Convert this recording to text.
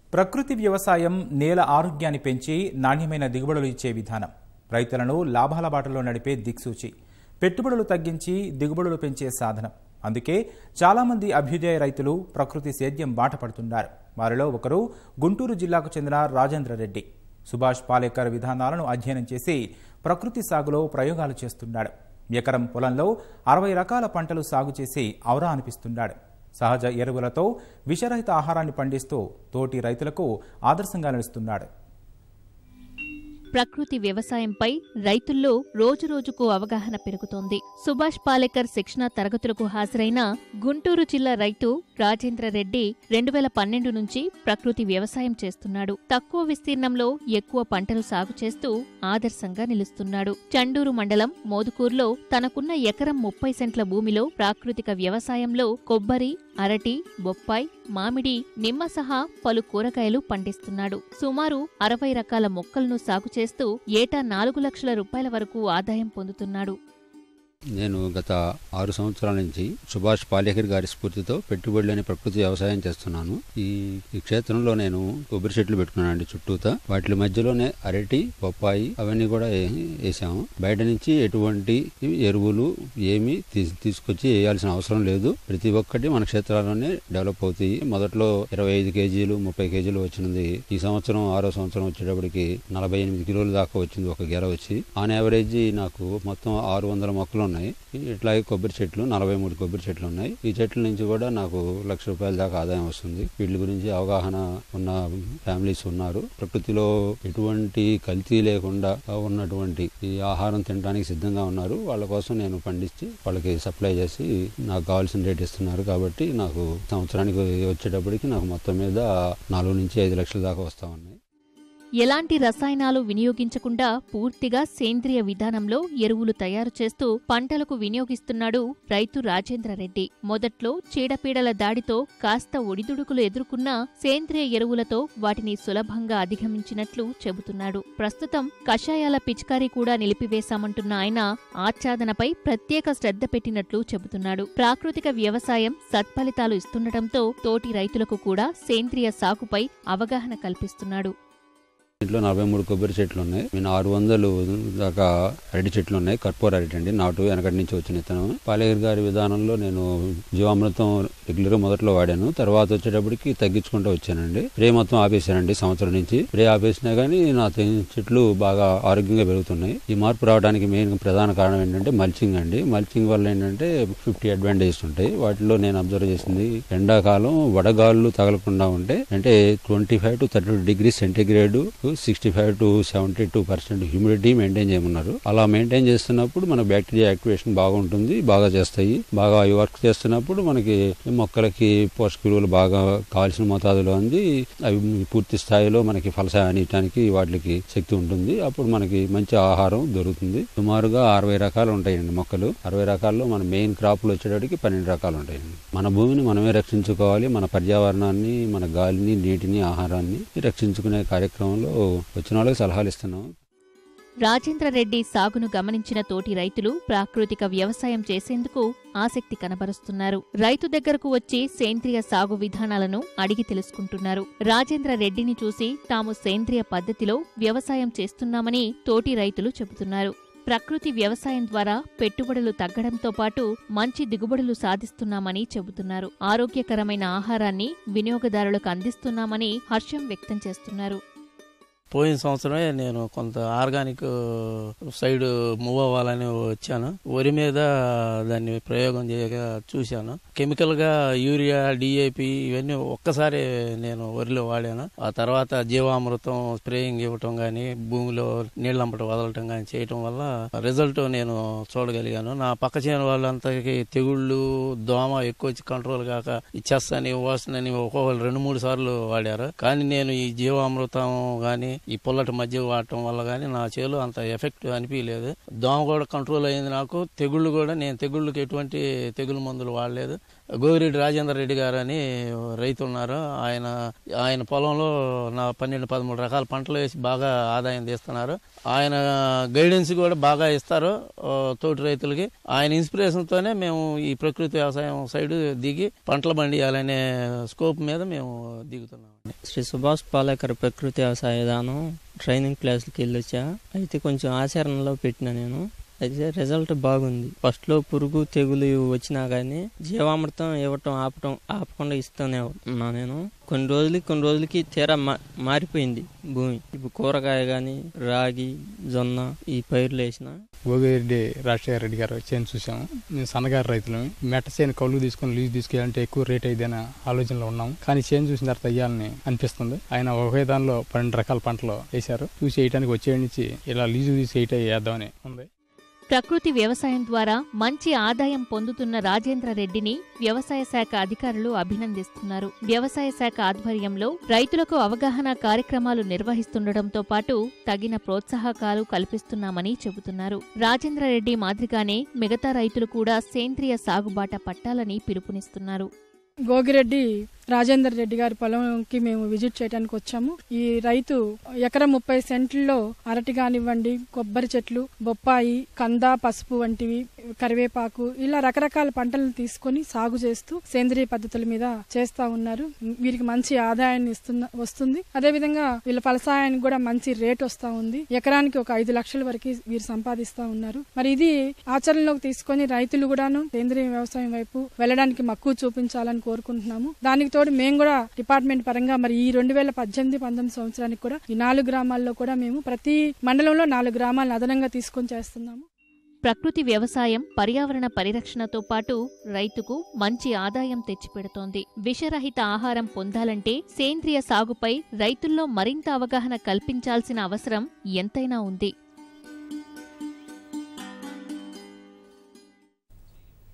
ప్రకృతి వ్యవసాయం నేల ఆరోగ్యాన్ని పెంచి నాణ్యమైన దిగుబడులు ఇచ్చే విధానం రైతులను లాభాల బాటలో నడిపే దిక్సూచి పెట్టుబడులు తగ్గించి దిగుబడులు పెంచే సాధనం అందుకే చాలామంది అభ్యుదయ రైతులు ప్రకృతి సేద్యం బాట పడుతున్నారు వారిలో ఒకరు గుంటూరు జిల్లాకు చెందిన రాజేంద్ర రెడ్డి సుభాష్ పాలేకర్ విధానాలను అధ్యయనం చేసి ప్రకృతి సాగులో ప్రయోగాలు చేస్తున్నాడు ఎకరం పొలంలో అరవై రకాల పంటలు సాగు చేసి ఔరా అనిపిస్తున్నాడు సహజ ఎరువులతో విషరహిత ఆహారాన్ని పండిస్తూ తోటి రైతులకు ఆదర్శంగా నిలుస్తున్నాడు ప్రకృతి వ్యవసాయంపై రైతుల్లో రోజురోజుకు అవగాహన పెరుగుతోంది సుభాష్ పాలేకర్ శిక్షణ తరగతులకు హాజరైన గుంటూరు జిల్లా రైతు రాజేంద్ర రెడ్డి రెండు వేల పన్నెండు నుంచి ప్రకృతి వ్యవసాయం చేస్తున్నాడు తక్కువ విస్తీర్ణంలో ఎక్కువ పంటలు సాగు చేస్తూ ఆదర్శంగా నిలుస్తున్నాడు చండూరు మండలం మోదుకూరులో తనకున్న ఎకరం ముప్పై సెంట్ల భూమిలో ప్రాకృతిక వ్యవసాయంలో కొబ్బరి అరటి బొప్పాయి మామిడి నిమ్మ సహా పలు కూరగాయలు పండిస్తున్నాడు సుమారు అరవై రకాల మొక్కలను సాగు చేస్తూ ఏటా నాలుగు లక్షల రూపాయల వరకు ఆదాయం పొందుతున్నాడు నేను గత ఆరు సంవత్సరాల నుంచి సుభాష్ పాలేకర్ గారి స్ఫూర్తితో పెట్టుబడి లేని ప్రకృతి వ్యవసాయం చేస్తున్నాను ఈ ఈ క్షేత్రంలో నేను కొబ్బరి చెట్లు పెట్టుకున్నానండి చుట్టూతా వాటి మధ్యలోనే అరటి బొప్పాయి అవన్నీ కూడా ఏ- వేసాము బయట నుంచి ఎటువంటి ఎరువులు ఏమీ తీ- తీసుకొచ్చి వేయాల్సిన అవసరం లేదు ప్రతి ఒక్కటి మన క్షేత్రాల్లోనే డెవలప్ అవుతాయి మొదట్లో ఇరవై ఐదు కేజీలు ముప్పై కేజీలు వచ్చినది ఈ సంవత్సరం ఆరో సంవత్సరం వచ్చేటప్పటికి నలభై ఎనిమిది కిలోల దాకా వచ్చింది ఒక గెల వచ్చి ఆన్ యావరేజ్ నాకు మొత్తం ఆరు వందల మొక్కలు ఉన్నాయి ఇట్లాగే కొబ్బరి చెట్లు నలభై మూడు కొబ్బరి చెట్లు ఉన్నాయి ఈ చెట్ల నుంచి కూడా నాకు లక్ష రూపాయల దాకా ఆదాయం వస్తుంది వీటి గురించి అవగాహన ఉన్న ఫ్యామిలీస్ ఉన్నారు ప్రకృతిలో ఎటువంటి కల్తీ లేకుండా ఉన్నటువంటి ఈ ఆహారం తినడానికి సిద్ధంగా ఉన్నారు వాళ్ళ కోసం నేను పండించి వాళ్ళకి సప్లై చేసి నాకు కావాల్సిన రేట్ ఇస్తున్నారు కాబట్టి నాకు సంవత్సరానికి వచ్చేటప్పటికి నాకు మొత్తం మీద నాలుగు నుంచి ఐదు లక్షల దాకా వస్తా ఉన్నాయి ఎలాంటి రసాయనాలు వినియోగించకుండా పూర్తిగా సేంద్రియ విధానంలో ఎరువులు తయారు చేస్తూ పంటలకు వినియోగిస్తున్నాడు రైతు రాజేంద్ర రెడ్డి మొదట్లో చీడపీడల దాడితో కాస్త ఒడిదుడుకులు ఎదుర్కొన్నా సేంద్రియ ఎరువులతో వాటిని సులభంగా అధిగమించినట్లు చెబుతున్నాడు ప్రస్తుతం కషాయాల పిచికారీ కూడా నిలిపివేశామంటున్న ఆయన ఆచ్ఛాదనపై ప్రత్యేక శ్రద్ధ పెట్టినట్లు చెబుతున్నాడు ప్రాకృతిక వ్యవసాయం సత్ఫలితాలు ఇస్తుండటంతో తోటి రైతులకు కూడా సేంద్రియ సాగుపై అవగాహన కల్పిస్తున్నాడు ఇంట్లో నలభై మూడు కొబ్బరి చెట్లు ఉన్నాయి నేను ఆరు వందలు దాకా అరటి చెట్లు ఉన్నాయి కర్పూర అరటి అండి నాటు వెనకటి నుంచి వచ్చిన విత్తనం పాలేగర్ గారి విధానంలో నేను జీవామృతం రెగ్యులర్ మొదట్లో వాడాను తర్వాత వచ్చేటప్పటికి తగ్గించుకుంటూ వచ్చానండి స్ప్రే మొత్తం ఆపేశానండి సంవత్సరం నుంచి స్ప్రే ఆపేసినా కానీ నా తె- చెట్లు బాగా ఆరోగ్యంగా పెరుగుతున్నాయి ఈ మార్పు రావడానికి మెయిన్ ప్రధాన కారణం ఏంటంటే మల్చింగ్ అండి మల్చింగ్ వల్ల ఏంటంటే ఫిఫ్టీ అడ్వాంటేజెస్ ఉంటాయి వాటిలో నేను అబ్జర్వ్ చేసింది ఎండాకాలం వడగాళ్ళు తగలకుండా ఉంటే అంటే twenty five to thirty degree centigrade sixty five to seventy two percent humidity maintain చేయమన్నారు అలా మెయింటైన్ చేస్తున్నప్పుడు మన బ్యాక్టీరియా యాక్టివేషన్ బాగుంటుంది బాగా చేస్తాయి బాగా అవి వర్క్ చేస్తున్నప్పుడు మనకి మొక్కలకి పోషక విలువలు బాగా కావాల్సిన మోతాదులో అంది అవి పూర్తి స్థాయిలో మనకి ఫలసాయాన్ని ఇవ్వడానికి వాటికి శక్తి ఉంటుంది అప్పుడు మనకి మంచి ఆహారం దొరుకుతుంది సుమారుగా అరవై రకాలు ఉంటాయండి మొక్కలు అరవై రకాల్లో మన మెయిన్ క్రాప్లు వచ్చేటప్పటికి పన్నెండు రకాలు ఉంటాయండి మన భూమిని మనమే రక్షించుకోవాలి మన పర్యావరణాన్ని మన గాలిని నీటిని ఆహారాన్ని రక్షించుకునే కార్యక్రమంలో వచ్చిన వాళ్ళకి సలహాలు ఇస్తున్నాం రాజేంద్ర రెడ్డి సాగును గమనించిన తోటి రైతులు ప్రాకృతిక వ్యవసాయం చేసేందుకు ఆసక్తి కనబరుస్తున్నారు రైతు దగ్గరకు వచ్చి సేంద్రియ సాగు విధానాలను అడిగి తెలుసుకుంటున్నారు రాజేంద్ర రెడ్డిని చూసి తాము సేంద్రియ పద్ధతిలో వ్యవసాయం చేస్తున్నామని తోటి రైతులు చెబుతున్నారు ప్రకృతి వ్యవసాయం ద్వారా పెట్టుబడులు తగ్గడంతో పాటు మంచి దిగుబడులు సాధిస్తున్నామని చెబుతున్నారు ఆరోగ్యకరమైన ఆహారాన్ని వినియోగదారులకు అందిస్తున్నామని హర్షం వ్యక్తం చేస్తున్నారు పోయిన సంవత్సరమే నేను కొంత ఆర్గానిక్ సైడ్ మూవ్ అవ్వాలని వచ్చాను వరి మీద దాన్ని ప్రయోగం చేయగా చూశాను కెమికల్ గా యూరియా డిఏపి ఇవన్నీ ఒక్కసారి నేను వరిలో వాడాను ఆ తర్వాత జీవామృతం స్ప్రేయింగ్ ఇవ్వటం గానీ భూమిలో నీళ్ళంపట వదలటం గానీ చేయటం వల్ల రిజల్ట్ నేను చూడగలిగాను నా పక్క చేను వాళ్ళంతకి తెగుళ్ళు దోమ ఎక్కువ వచ్చి కంట్రోల్ కాక ఈ చెస్ అని వాసన అని ఒక్కొక్కరు రెండు మూడు సార్లు వాడారు కానీ నేను ఈ జీవామృతం గాని ఈ పుల్లటి మధ్య వాడటం వల్ల గానీ నా చేలో అంత ఎఫెక్ట్ అనిపించలేదు దోమ కూడా కంట్రోల్ అయింది నాకు తెగుళ్ళు కూడా నేను తెగుళ్ళకి ఎటువంటి తెగులు మందులు వాడలేదు గోగిరెడ్డి రాజేందర్ రెడ్డి గారు అని రైతు ఉన్నారు ఆయన ఆయన పొలంలో నా పన్నెండు పదమూడు రకాల పంటలు వేసి బాగా ఆదాయం తీస్తున్నారు ఆయన గైడెన్స్ కూడా బాగా ఇస్తారు ఆ, తోటి రైతులకి ఆయన ఇన్స్పిరేషన్ తోనే మేము ఈ ప్రకృతి వ్యవసాయం సైడ్ దిగి పంటలు పండియాలనే స్కోప్ మీద మేము దిగుతున్నాం శ్రీ సుభాష్ పాలేకర్ ప్రకృతి వ్యవసాయ విధానం ట్రైనింగ్ క్లాసులకి వెళ్ళొచ్చా అయితే కొంచెం ఆచరణలో పెట్టిన నేను అయితే రిజల్ట్ బాగుంది ఫస్ట్ లో పురుగు తెగులు ఇవి వచ్చినా కానీ జీవామృతం ఇవ్వటం ఆపటం ఆపకుండా ఇస్తూనే ఉన్నా నేను కొన్ని రోజులకి కొన్ని రోజులకి తీరా మా- మారిపోయింది భూమి ఇప్పుడు కూరగాయ గాని రాగి జొన్న ఈ పైర్లు వేసిన గోగిరెడ్డి రాజశేఖర రెడ్డి గారు చేను చూసాము మేము సన్నగారు రైతులు మెట్ట చేను కౌలు తీసుకొని లీజు తీసుకెళ్ళాలంటే ఎక్కువ రేట్ అయిద్దనే ఆలోచనలో ఉన్నాం కానీ చేను చూసిన తర్వాత అయ్యాలని అనిపిస్తుంది ఆయన ఒకే దానిలో పన్నెండు రకాల పంటలు వేశారు చూసి వేయడానికి వచ్చే నుంచి ఇలా లీజు తీసి వేయటం వేద్దామని ఉంది ప్రకృతి వ్యవసాయం ద్వారా మంచి ఆదాయం పొందుతున్న రాజేంద్ర రెడ్డిని వ్యవసాయ శాఖ అధికారులు అభినందిస్తున్నారు వ్యవసాయ శాఖ ఆధ్వర్యంలో రైతులకు అవగాహన కార్యక్రమాలు నిర్వహిస్తుండటంతో పాటు తగిన ప్రోత్సాహకాలు కల్పిస్తున్నామని చెబుతున్నారు రాజేంద్ర రెడ్డి మాదిరిగానే మిగతా రైతులు కూడా సేంద్రియ సాగుబాట పట్టాలని పిలుపునిస్తున్నారు గోగిరెడ్డి రాజేందర్ రెడ్డి గారి పొలంకి మేము విజిట్ చేయడానికి వచ్చాము ఈ రైతు ఎకరం ముప్పై సెంట్లలో అరటి కానివ్వండి కొబ్బరి చెట్లు బొప్పాయి కంద పసుపు వంటివి కరివేపాకు ఇలా రకరకాల పంటలను తీసుకొని సాగు చేస్తూ సేంద్రియ పద్ధతుల మీద చేస్తా ఉన్నారు వీరికి మంచి ఆదాయాన్ని ఇస్తున్న వస్తుంది అదేవిధంగా వీళ్ళ ఫలసాయానికి కూడా మంచి రేట్ వస్తా ఉంది ఎకరానికి ఒక ఐదు లక్షల వరకు వీరు సంపాదిస్తా ఉన్నారు మరి ఇది ఆచరణలోకి తీసుకొని రైతులు కూడాను సేంద్రియ వ్యవసాయం వైపు వెళ్ళడానికి మక్కువ చూపించాలని కోరుకుంటున్నాము దానికి తోడు మేము కూడా డిపార్ట్మెంట్ పరంగా మరి ఈ రెండు వేల పద్దెనిమిది పంతొమ్మిది సంవత్సరానికి కూడా ఈ నాలుగు గ్రామాల్లో కూడా మేము ప్రతి మండలంలో నాలుగు గ్రామాలను అదనంగా తీసుకొని చేస్తున్నాము ప్రకృతి వ్యవసాయం పర్యావరణ పరిరక్షణతో పాటు రైతుకు మంచి ఆదాయం తెచ్చిపెడుతోంది విషరహిత ఆహారం పొందాలంటే సేంద్రియ సాగుపై రైతుల్లో మరింత అవగాహన కల్పించాల్సిన అవసరం ఎంతైనా ఉంది